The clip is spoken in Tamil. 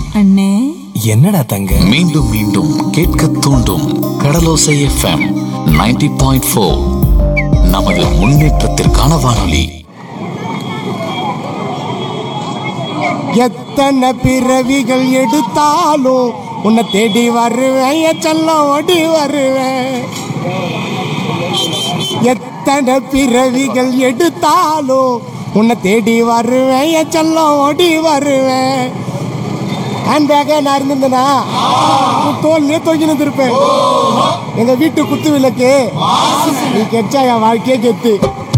அண்ணே என்னடா தங்க மீண்டும் மீண்டும் கேட்க தூண்டும் கடலோசை எஃப்எம் 90.4 பாயிண்ட் ஃபோர் நமது முன்னேற்றத்திற்கான வானொலி எத்தனை பிறவிகள் எடுத்தாலும் உன்னை தேடி வருவேன் என் செல்லம் ஓடி வருவேன் எத்தனை பிறவிகள் எடுத்தாலும் உன்னை தேடி வருவேன் என் செல்லம் ஓடி வருவேன் ஹேண்ட் பேக்கே நான் இருந்திருந்தேனா உன் தோல்லையே தொங்கினு இருப்பேன் எங்க வீட்டு குத்து விளக்கு நீ கெச்சா என் வாழ்க்கையே கெத்து